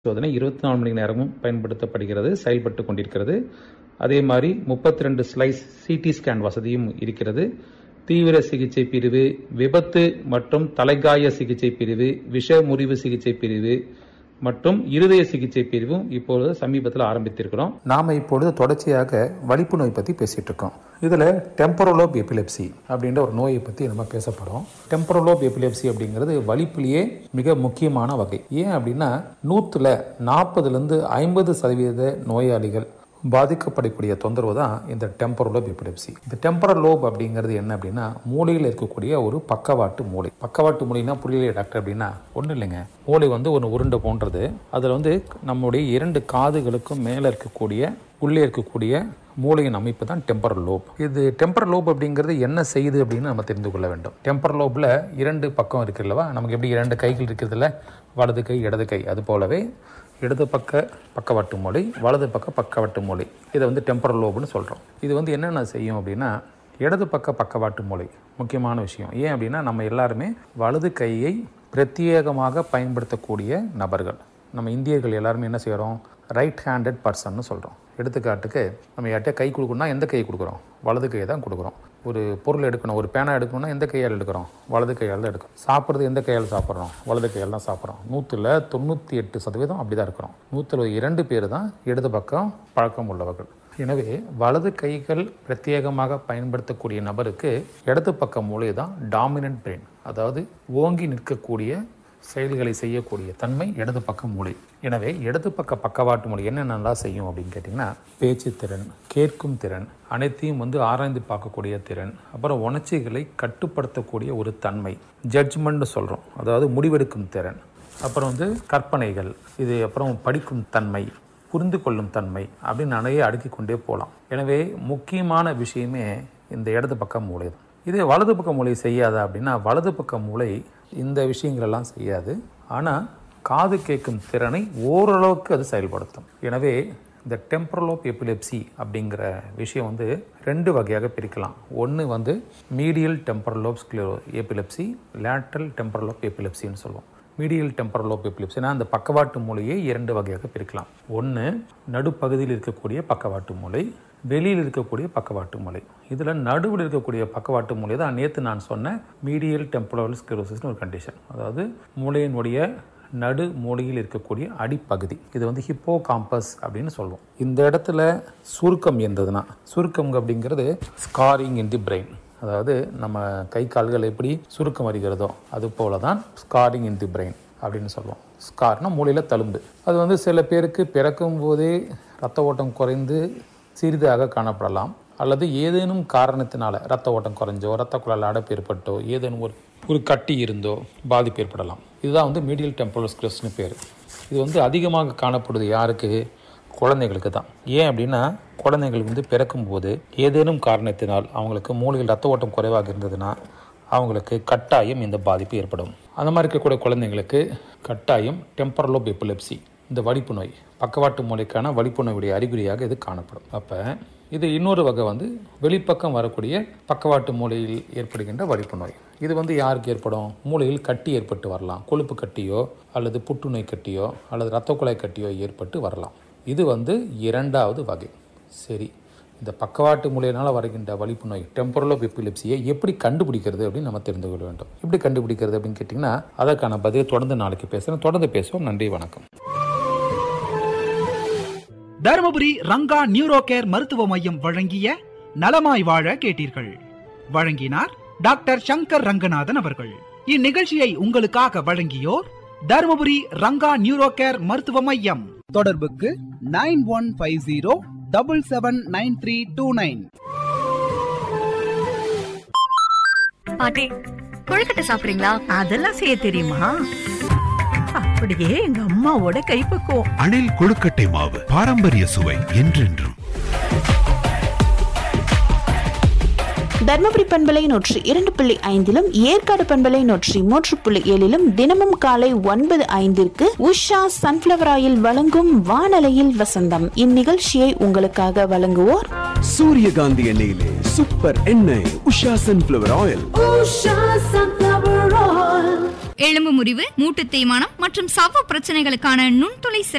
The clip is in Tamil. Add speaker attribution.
Speaker 1: சோதனை இருபத்தி நாலு மணி நேரமும் பயன்படுத்தப்படுகிறது செயல்பட்டு கொண்டிருக்கிறது அதே மாதிரி முப்பத்தி ரெண்டு ஸ்லைஸ் சிடி ஸ்கேன் வசதியும் இருக்கிறது தீவிர சிகிச்சை பிரிவு விபத்து மற்றும் தலைகாய சிகிச்சை பிரிவு விஷ முறிவு சிகிச்சை பிரிவு மற்றும் இருதய சிகிச்சை பிரிவும் இப்பொழுது சமீபத்தில் ஆரம்பித்திருக்கிறோம்
Speaker 2: நாம இப்பொழுது தொடர்ச்சியாக வலிப்பு நோய் பற்றி பேசிட்டு இருக்கோம் இதில் டெம்பரோலோப் எபிலெப்சி அப்படின்ற ஒரு நோயை பற்றி நம்ம பேச போகிறோம் டெம்பரோலோப் எபிலெப்சி அப்படிங்கிறது வலிப்பிலேயே மிக முக்கியமான வகை ஏன் அப்படின்னா நூற்றுல நாற்பதுலேருந்து ஐம்பது சதவீத நோயாளிகள் பாதிக்கப்படக்கூடிய தொந்தரவு தான் இந்த டெம்பரலோப் எபிலெப்சி இந்த டெம்பரல் லோப் அப்படிங்கிறது என்ன அப்படின்னா மூளையில் இருக்கக்கூடிய ஒரு பக்கவாட்டு மூளை பக்கவாட்டு மூளைனா புரியலையே டாக்டர் அப்படின்னா ஒன்றும் இல்லைங்க மூளை வந்து ஒரு உருண்டை போன்றது அதில் வந்து நம்முடைய இரண்டு காதுகளுக்கும் மேலே இருக்கக்கூடிய உள்ளே இருக்கக்கூடிய மூளையின் அமைப்பு தான் டெம்பரல் லோப் இது டெம்பரல் லோப் அப்படிங்கிறது என்ன செய்யுது அப்படின்னு நம்ம தெரிந்து கொள்ள வேண்டும் டெம்பரல் லோப்பில் இரண்டு பக்கம் இருக்குல்லவா நமக்கு எப்படி இரண்டு கைகள் இருக்கிறதுல வலது கை இடது கை அது போலவே இடது பக்க பக்கவாட்டு மூளை வலது பக்க பக்கவாட்டு மூளை இதை வந்து டெம்பரல் லோப்னு சொல்கிறோம் இது வந்து என்னென்ன செய்யும் அப்படின்னா இடது பக்க பக்கவாட்டு மூளை முக்கியமான விஷயம் ஏன் அப்படின்னா நம்ம எல்லாருமே வலது கையை பிரத்யேகமாக பயன்படுத்தக்கூடிய நபர்கள் நம்ம இந்தியர்கள் எல்லாருமே என்ன செய்கிறோம் ரைட் ஹேண்டட் பர்சன்னு சொல்கிறோம் எடுத்துக்காட்டுக்கு நம்ம யார்கிட்ட கை கொடுக்கணும்னா எந்த கை கொடுக்குறோம் வலது கையை தான் கொடுக்குறோம் ஒரு பொருள் எடுக்கணும் ஒரு பேனா எடுக்கணும்னா எந்த கையால் எடுக்கிறோம் வலது கையால் தான் எடுக்கிறோம் சாப்பிட்றது எந்த கையால் சாப்பிட்றோம் வலது கையால் தான் சாப்பிட்றோம் நூற்றில் தொண்ணூற்றி எட்டு சதவீதம் அப்படி தான் இருக்கிறோம் நூற்றில் இரண்டு பேர் தான் இடது பக்கம் பழக்கம் உள்ளவர்கள் எனவே வலது கைகள் பிரத்யேகமாக பயன்படுத்தக்கூடிய நபருக்கு இடது பக்க மூளை தான் டாமினன்ட் பிரெயின் அதாவது ஓங்கி நிற்கக்கூடிய செயல்களை செய்யக்கூடிய தன்மை இடது பக்க மூளை எனவே இடது பக்க பக்கவாட்டு மூளை என்னென்னலாம் செய்யும் அப்படின்னு கேட்டிங்கன்னா பேச்சு திறன் கேட்கும் திறன் அனைத்தையும் வந்து ஆராய்ந்து பார்க்கக்கூடிய திறன் அப்புறம் உணர்ச்சிகளை கட்டுப்படுத்தக்கூடிய ஒரு தன்மை ஜட்ஜ்மெண்ட்னு சொல்கிறோம் அதாவது முடிவெடுக்கும் திறன் அப்புறம் வந்து கற்பனைகள் இது அப்புறம் படிக்கும் தன்மை புரிந்து கொள்ளும் தன்மை அப்படின்னு நிறைய அடுக்கி கொண்டே போகலாம் எனவே முக்கியமான விஷயமே இந்த இடது பக்க மூளை தான் இது வலது பக்க மூளை செய்யாதா அப்படின்னா வலது பக்க மூளை இந்த விஷயங்களெல்லாம் செய்யாது ஆனால் காது கேட்கும் திறனை ஓரளவுக்கு அது செயல்படுத்தும் எனவே இந்த டெம்பரலோப் எபிலெப்சி அப்படிங்கிற விஷயம் வந்து ரெண்டு வகையாக பிரிக்கலாம் ஒன்று வந்து medial temporal lobe sclero epilepsy lateral temporal lobe எபிலெப்சின்னு சொல்லுவோம் மீடியல் டெம்பரலோப் எபிலிப்ஸ்னா அந்த பக்கவாட்டு மூளையை இரண்டு வகையாக பிரிக்கலாம் ஒன்று நடுப்பகுதியில் இருக்கக்கூடிய பக்கவாட்டு மூளை வெளியில் இருக்கக்கூடிய பக்கவாட்டு மூளை இதில் நடுவில் இருக்கக்கூடிய பக்கவாட்டு மூளை தான் நேற்று நான் சொன்ன மீடியல் டெம்பரல் ஸ்க்ளரோசிஸ்னு ஒரு கண்டிஷன் அதாவது மூளையினுடைய நடு மூலையில் இருக்கக்கூடிய அடிப்பகுதி இது வந்து ஹிப்போ காம்பஸ் அப்படின்னு சொல்லுவோம் இந்த இடத்துல சுருக்கம் இருந்ததுன்னா சுருக்கம் அப்படிங்கிறது ஸ்காரிங் இன் தி பிரெயின் அதாவது நம்ம கை கால்கள் எப்படி சுருக்கம் வருகிறதோ அது போல தான் ஸ்காரிங் இன் தி பிரெயின் அப்படின்னு சொல்லுவோம் ஸ்கார்னா மூளையில் தழும்பு அது வந்து சில பேருக்கு பிறக்கும் போதே ரத்த ஓட்டம் குறைந்து சிறிதாக காணப்படலாம் அல்லது ஏதேனும் காரணத்தினால ரத்த ஓட்டம் குறைஞ்சோ ரத்த குழாயில் அடைப்பு ஏற்பட்டோ ஏதேனும் ஒரு ஒரு கட்டி இருந்தோ பாதிப்பு ஏற்படலாம் இதுதான் வந்து மீடியல் டெம்பரல் ஸ்க்ரெஸ்னு பேர் இது வந்து அதிகமாக காணப்படுது யாருக்கு குழந்தைகளுக்கு தான் ஏன் அப்படின்னா குழந்தைங்களுக்கு வந்து பிறக்கும்போது ஏதேனும் காரணத்தினால் அவங்களுக்கு மூளையில் ரத்த ஓட்டம் குறைவாக இருந்ததுன்னா அவங்களுக்கு கட்டாயம் இந்த பாதிப்பு ஏற்படும் அந்த மாதிரி இருக்கக்கூடிய குழந்தைங்களுக்கு கட்டாயம் டெம்பரலோப் எபிலெப்சி இந்த வலிப்பு நோய் பக்கவாட்டு மூளைக்கான வலிப்பு நோயுடைய அறிகுறியாக இது காணப்படும் அப்போ இது இன்னொரு வகை வந்து வெளிப்பக்கம் வரக்கூடிய பக்கவாட்டு மூளையில் ஏற்படுகின்ற வலிப்பு நோய் இது வந்து யாருக்கு ஏற்படும் மூளையில் கட்டி ஏற்பட்டு வரலாம் கொழுப்பு கட்டியோ அல்லது புற்றுநோய் கட்டியோ அல்லது இரத்த குழாய் கட்டியோ ஏற்பட்டு வரலாம் இது வந்து இரண்டாவது வகை சரி இந்த பக்கவாட்டு மூலையினால் வருகின்ற வலிப்பு நோய் டெம்பரல் ஆஃப் எபிலிப்சியை எப்படி கண்டுபிடிக்கிறது அப்படின்னு நம்ம தெரிந்து கொள்ள வேண்டும் எப்படி கண்டுபிடிக்கிறது அப்படின்னு கேட்டிங்கன்னா அதற்கான பதில் தொடர்ந்து நாளைக்கு பேசுகிறேன் தொடர்ந்து பேசுவோம் நன்றி வணக்கம்
Speaker 3: தருமபுரி ரங்கா நியூரோ கேர் மருத்துவ மையம் வழங்கிய நலமாய் வாழ கேட்டீர்கள் வழங்கினார் டாக்டர் சங்கர் ரங்கநாதன் அவர்கள் இந்நிகழ்ச்சியை உங்களுக்காக வழங்கியோர் தருமபுரி ரங்கா நியூரோ கேர் மருத்துவ மையம் தொடர்புக்கு nine one five zero double seven nine three two nine
Speaker 4: பாட்டி கொழுக்கட்டை சாப்பிடுறீங்களா
Speaker 5: அதெல்லாம் செய்ய தெரியுமா அப்படியே எங்க அம்மாவோட கைப்பக்குவம்
Speaker 6: அணில் கொழுக்கட்டை மாவு பாரம்பரிய சுவை என்றென்றும்
Speaker 7: தர்மபுரி பண்பலை நூற்றி இரண்டு புள்ளி ஐந்திலும் ஏற்காடு பண்பலை நூற்றி மூன்று புள்ளி ஏழிலும் தினமும் காலை ஒன்பது ஐந்திற்கு உஷா சன்ஃபிளவர் ஆயில் வழங்கும் வானலையில் வசந்தம் இந்நிகழ்ச்சியை உங்களுக்காக வழங்குவோர்
Speaker 8: சூரியகாந்தி எண்ணெயிலே சூப்பர் எண்ணெய் உஷா சன்ஃபிளவர் ஆயில்
Speaker 4: எலும்பு முறிவு மூட்டு தேய்மானம் மற்றும் சவ்வு பிரச்சனைகளுக்கான நுண்துளை